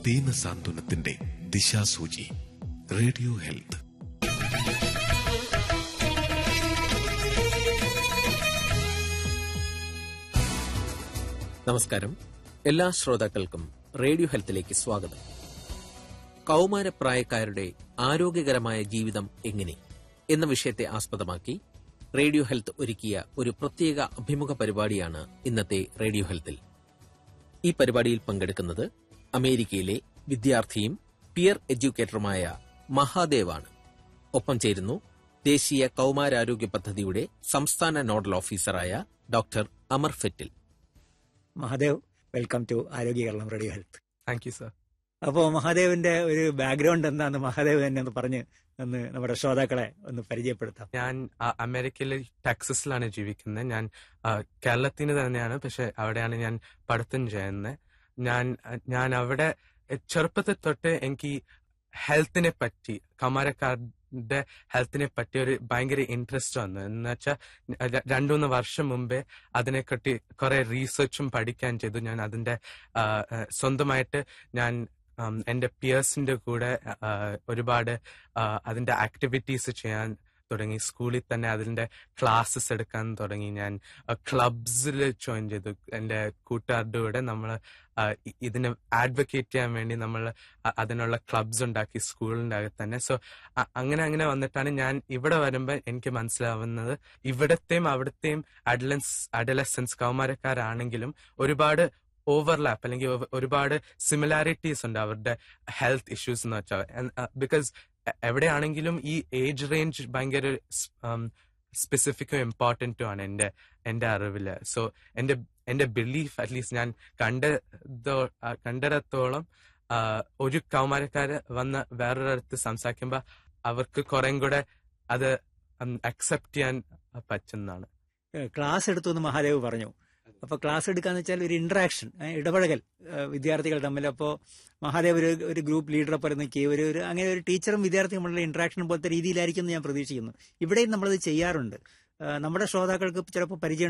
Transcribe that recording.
ദീന സാന്ത്വനത്തിന്റെ ദിശാസൂചി radio health നമസ്കാരം എല്ലാ ശ്രോതാക്കൾക്കും റേഡിയോ ഹെൽത്തിലേക്ക് സ്വാഗതം കൗമാരപ്രായക്കാരുടെ ആരോഗ്യകരമായ ജീവിതം എങ്ങനെ എന്ന വിഷയത്തെ ആസ്പദമാക്കി റേഡിയോ ഹെൽത്ത് ഒരുക്കിയ ഒരു പ്രത്യേക അഭിമുഖ പരിപാടിയാണ് ഇന്നത്തെ റേഡിയോ ഹെൽത്തിൽ ഈ പരിപാടിയിൽ പങ്കെടുക്കുന്നത് അമേരിക്കയിലെ വിദ്യാർത്ഥിയും പിയർ എഡ്യൂക്കേറ്ററുമായ മഹാദേവാണ് ഒപ്പം ചേരുന്നു ദേശീയ കൗമാരാരോഗ്യ പദ്ധതിയുടെ സംസ്ഥാന നോഡൽ ഓഫീസറായ doctor Amar Fettle Mahadev welcome to Arogya Keralam radio health thank you sir അപ്പോൾ മഹാദേവിന്റെ ഒരു ബാക്ക്ഗ്രൗണ്ട് എന്താന്ന് മഹാദേവ് തന്നെ ഒന്ന് പറഞ്ഞ് ഒന്ന് നമ്മുടെ ശ്രോതാക്കളെ ഒന്ന് പരിചയപ്പെടുത്താം ഞാൻ ആ, അമേരിക്കയിലെ ടെക്സസിലാണ് ജീവിക്കുന്നത് ഞാൻ ആ, കേരളത്തിന് തന്നെയാണ് പക്ഷെ അവിടെയാണ് ഞാൻ പഠിത്തം ചെയ്യുന്നത് ഞാൻ ഞാൻ അവിടെ ചെറുപ്പത്തിൽ തൊട്ട് എനിക്ക് ഹെൽത്തിനെ പറ്റി കമാരക്കാരുടെ ഹെൽത്തിനെ പറ്റി ഒരു ഭയങ്കര ഇൻട്രസ്റ്റ് വന്നു എന്ന് വെച്ചാൽ രണ്ടുമൂന്ന് വർഷം മുമ്പേ അതിനെപ്പറ്റി കുറെ റീസെർച്ചും പഠിക്കാൻ ചെയ്തു ഞാൻ അതിന്റെ ആ, ആ, സ്വന്തമായിട്ട് ഞാൻ ഉം, എന്റെ പിയേഴ്സിന്റെ കൂടെ ആ, ഒരുപാട് ആ, അതിന്റെ ആക്ടിവിറ്റീസ് ചെയ്യാൻ തുടങ്ങി സ്കൂളിൽ തന്നെ അതിന്റെ ക്ലാസ്സസ് എടുക്കാൻ തുടങ്ങി ഞാൻ ക്ലബ്സിൽ ജോയിൻ ചെയ്തു എന്റെ കൂട്ടുകാരുടെ കൂടെ നമ്മൾ ഇതിനെ ആഡ്വക്കേറ്റ് ചെയ്യാൻ വേണ്ടി നമ്മൾ അതിനുള്ള ക്ലബ്സ് ഉണ്ടാക്കി സ്കൂളിന്റെ അകത്ത് തന്നെ സോ അങ്ങനെ അങ്ങനെ വന്നിട്ടാണ് ഞാൻ ഇവിടെ വരുമ്പോൾ എനിക്ക് മനസ്സിലാവുന്നത് ഇവിടത്തെയും അവിടത്തെയും അഡലൻസ് അഡലസൻസ് കൗമാരക്കാരാണെങ്കിലും ഒരുപാട് ഓവർലാപ്പ് അല്ലെങ്കിൽ ഒ- ഒരുപാട് സിമിലാരിറ്റീസ് ഉണ്ട് അവരുടെ ഹെൽത്ത് ഇഷ്യൂസ് എന്ന് വെച്ചാൽ ബിക്കോസ് എവിടെയാണെങ്കിലും ഈ ഏജ് റേഞ്ച് ഭയങ്കര സ്പെസിഫിക്കും ഇമ്പോർട്ടൻറ്റും ആണ് എന്റെ എന്റെ അറിവില് സോ എന്റെ എന്റെ ബിലീഫ് അറ്റ്ലീസ്റ്റ് ഞാൻ കണ്ടതോ ആ, കണ്ടിടത്തോളം ആ, ഒരു കൗമാരക്കാര് വന്ന് വേറൊരിടത്ത് സംസാരിക്കുമ്പോ അവർക്ക് കുറേം കൂടെ അത് അക്സെപ്റ്റ് ചെയ്യാൻ പറ്റുന്നതാണ് ഏഹ് ക്ലാസ് എടുത്തു എന്ന് മഹാദേവ് പറഞ്ഞു അപ്പൊ ക്ലാസ് എടുക്കാന്ന് വെച്ചാൽ ഒരു ഇന്ററാക്ഷൻ ഇടപഴകൽ ഏഹ് വിദ്യാർത്ഥികൾ തമ്മിൽ അപ്പോ മഹാദേവ് ഒരു ഒരു ഗ്രൂപ്പ് ലീഡറെ പോലെ നിൽക്കുകയും ഒരു ഒരു അങ്ങനെ ഒരു ടീച്ചറും വിദ്യാർത്ഥിയും തമ്മിലുള്ള ഇന്ററാക്ഷൻ പോലത്തെ രീതിയിലായിരിക്കും എന്ന് ഞാൻ പ്രതീക്ഷിക്കുന്നു ഇവിടെയും നമ്മളത് ചെയ്യാറുണ്ട് ഏഹ് നമ്മുടെ ശ്രോതാക്കൾക്ക് ചിലപ്പോൾ പരിചയം